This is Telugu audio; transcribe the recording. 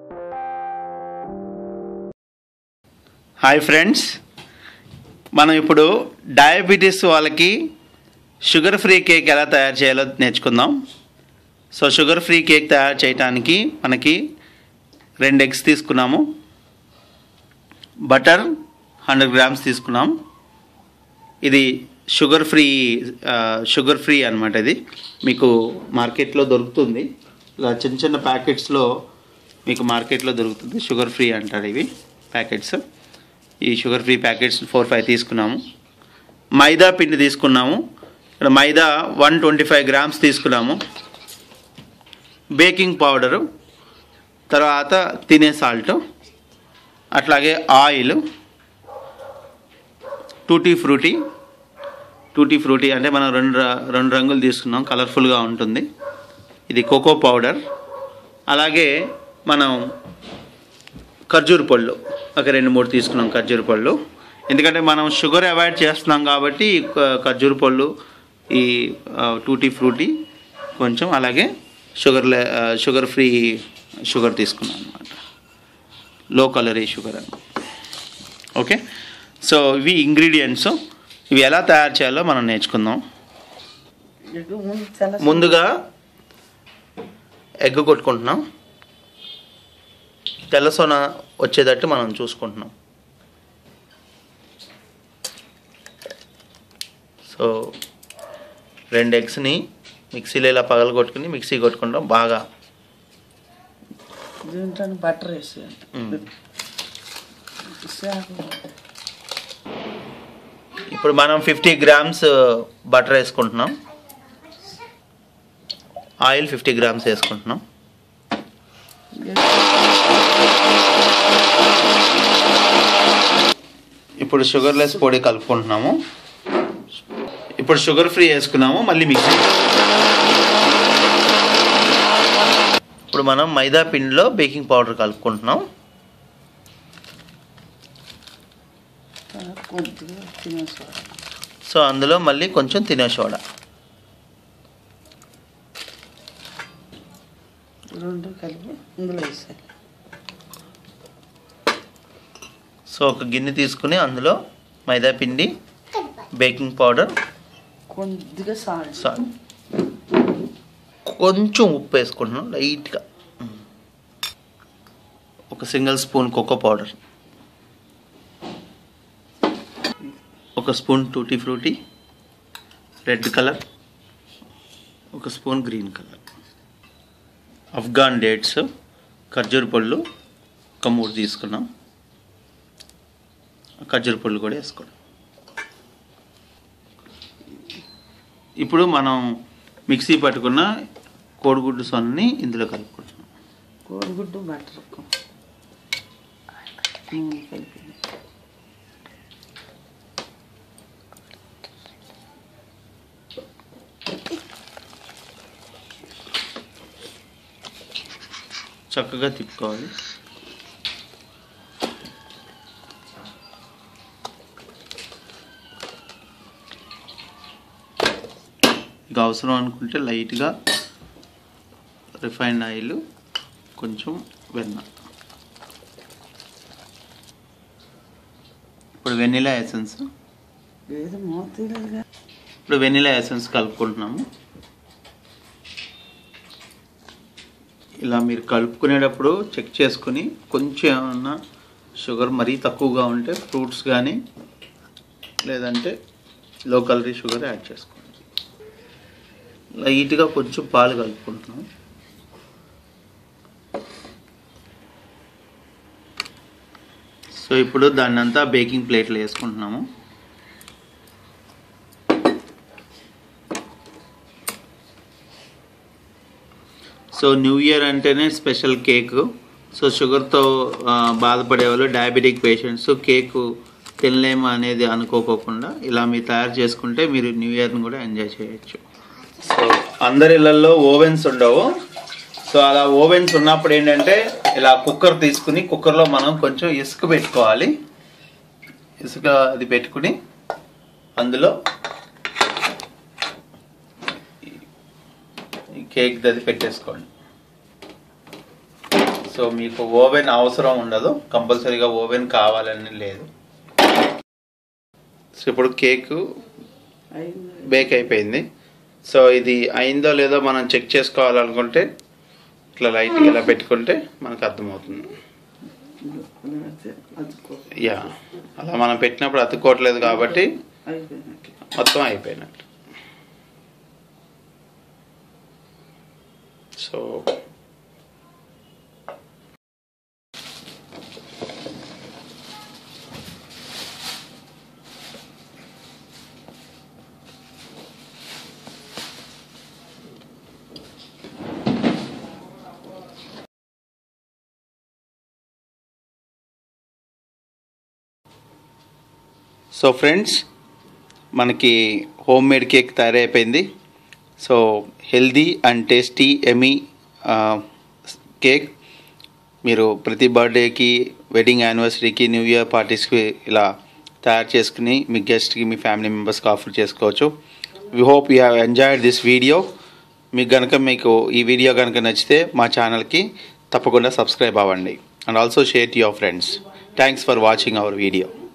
హాయ్ ఫ్రెండ్స్ మనం ఇప్పుడు డయాబెటీస్ వాళ్ళకి షుగర్ ఫ్రీ కేక్ ఎలా తయారు చేయాలో నేర్చుకుందాం సో షుగర్ ఫ్రీ కేక్ తయారు చేయడానికి మనకి రెండు ఎగ్స్ తీసుకున్నాము బటర్ హండ్రెడ్ గ్రామ్స్ తీసుకున్నాం ఇది షుగర్ ఫ్రీ ఆ, షుగర్ ఫ్రీ అనమాట ఇది మీకు మార్కెట్లో దొరుకుతుంది ఇలా చిన్న చిన్న ప్యాకెట్స్లో మీకు మార్కెట్లో దొరుకుతుంది షుగర్ ఫ్రీ అంటారు ఇవి ప్యాకెట్స్ ఈ sugar free packets four five తీసుకున్నాము మైదా పిండి తీసుకున్నాము ఇక్కడ maida one twenty five grams తీసుకున్నాము బేకింగ్ పౌడరు తర్వాత తినే సాల్ట్ అట్లాగే oil tutti frutti tutti frutti అంటే మనం రెండు ర- రెండు రంగులు తీసుకున్నాం కలర్ఫుల్గా ఉంటుంది ఇది కోకో పౌడర్ అలాగే మనం ఖర్జూర పళ్ళు ఒక రెండు మూడు తీసుకున్నాం ఖర్జూర పళ్ళు ఎందుకంటే మనం షుగర్ అవాయిడ్ చేస్తున్నాం కాబట్టి ఈ క- ఖర్జూర పళ్ళు ఈ ఆ, టూటీ ఫ్రూటీ కొంచెం అలాగే షుగర్ లే- ఆ, షుగర్ ఫ్రీ షుగర్ తీసుకున్నాం అనమాట లో కలరీ షుగర్ అనమాట ఓకే సో ఇవి ఇంగ్రీడియంట్స్ ఇవి ఎలా తయారు చేయాలో మనం నేర్చుకుందాం ఎగ్ ముందు తెల్ల ముందుగా ఎగ్ కొట్టుకుంటున్నాం తెల్ల సొన వచ్చేటట్టు మనం చూసుకుంటున్నాం సో రెండు ఎగ్స్ని మిక్సీలో ఇలా పగలు కొట్టుకుని మిక్సీ కొట్టుకుంటాం బాగా దీంట్లో బటర్ వేసి మ్మ్. శాఖ ఇప్పుడు మనం ఫిఫ్టీ గ్రామ్స్ బటర్ వేసుకుంటున్నాం ఆయిల్ ఫిఫ్టీ గ్రామ్స్ వేసుకుంటున్నాం ఇప్పుడు షుగర్లెస్ పొడి కలుపుకుంటున్నాము ఇప్పుడు షుగర్ ఫ్రీ వేసుకున్నాము మళ్ళీ మిక్సీ ఇప్పుడు మనం మైదా పిండిలో బేకింగ్ పౌడర్ కలుపుకుంటున్నాం కొద్దిగా తినేసుకోవాలి సో అందులో మళ్ళీ కొంచెం తినే సోడా రెండు కలిపి ఇందులో వేసేయాలి సో ఒక గిన్నె తీసుకుని అందులో మైదా పిండి బేకింగ్ పౌడర్ కొద్దిగా సాల్ట్ సాల్ట్ కొంచెం ఉప్పు వేసుకుంటున్నాం లైట్గా ఒక సింగిల్ స్పూన్ కోకో పౌడర్ ఒక spoon tutti frutti red colour ఒక spoon green colour Afghan dates ఖర్జూర పళ్ళు ఒక మూడు తీసుకున్నాం ఖర్జూర పళ్ళు కూడా వేసుకోండి ఇప్పుడు మనం మిక్సీ పట్టుకున్న కోడిగుడ్డు సొన్ని ఇందులో కలుపుకుంటున్నాం కోడిగుడ్డు బటర్ మ్మ్, కలిపి చక్కగా తిప్పుకోవాలి ఇక అవసరం అనుకుంటే లైట్గా రిఫైండ్ ఆయిల్ కొంచెం వెన్న ఇప్పుడు వెనిలా ఎసెన్స్ ఏదో మోతీలేదుగా ఇప్పుడు వెనిలా ఎసెన్స్ కలుపుకుంటున్నాము ఇలా మీరు కలుపుకునేటప్పుడు చెక్ చేసుకుని కొంచెం ఏమన్నా షుగర్ మరీ తక్కువగా ఉంటే ఫ్రూట్స్ కానీ లేదంటే లో కలరీ షుగర్ యాడ్ చేసుకోండి లైట్గా కొంచెం పాలు కలుపుకుంటున్నాం సో ఇప్పుడు దాన్ని అంతా బేకింగ్ ప్లేట్లో వేసుకుంటున్నాము సో న్యూ ఇయర్ అంటేనే స్పెషల్ కేక్ సో షుగర్తో బాధపడే వాళ్ళు డయాబెటిక్ పేషెంట్స్ కేక్ తినలేము అనేది అనుకోకోకుండా ఇలా మీరు తయారు చేసుకుంటే మీరు న్యూ ఇయర్ని కూడా ఎంజాయ్ చేయొచ్చు సో అందరి ఇళ్ళల్లో ఓవెన్స్ ఉండవు సో అలా ఓవెన్స్ ఉన్నప్పుడు ఏంటంటే ఇలా కుక్కర్ తీసుకుని కుక్కర్లో మనం కొంచెం ఇసుక పెట్టుకోవాలి ఇసుక అది పెట్టుకుని అందులో ఈ కేక్ అది పెట్టేసుకోండి సో మీకు ఓవెన్ అవసరం ఉండదు కంపల్సరీగా ఓవెన్ కావాలని లేదు సో ఇప్పుడు కేక్ అయింది బేక్ అయిపోయింది సో ఇది అయిందో లేదో మనం చెక్ చేసుకోవాలనుకుంటే ఇట్లా లైట్ ఇలా పెట్టుకుంటే మనకు అర్థమవుతుంది అయితే అతుకో యా అలా మనం పెట్టినప్పుడు అతుక్కోవట్లేదు కాబట్టి అయిపోయినట్టు మొత్తం అయిపోయినట్టు సో సో ఫ్రెండ్స్ మనకి హోమ్ మేడ్ కేక్ తయారైపోయింది so healthy and tasty yummy cake మీరు ప్రతి బర్త్డేకి వెడ్డింగ్ యానివర్సరీకి న్యూ ఇయర్ పార్టీస్కి ఇలా తయారు చేసుకుని మీ గెస్ట్కి మీ ఫ్యామిలీ మెంబర్స్కి ఆఫర్ చేసుకోవచ్చు we hope you have enjoyed this video మీకు కనుక మీకు ఈ వీడియో కనుక నచ్చితే మా ఛానల్కి తప్పకుండా సబ్స్క్రైబ్ అవ్వండి and also share to your friends thanks for watching our video